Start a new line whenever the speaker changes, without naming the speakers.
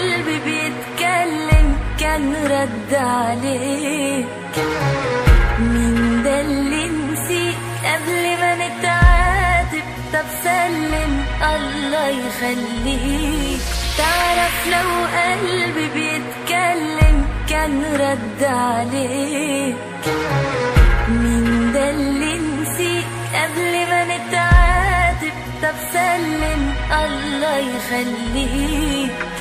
قلبي بيتكلم كان رد عليك مين ده اللي نسيك قبل ما نتعاتب طب سلم الله يخليك تعرف لو قلبي بيتكلم كان رد عليك مين ده اللي نسيك قبل ما نتعاتب طب سلم الله يخليك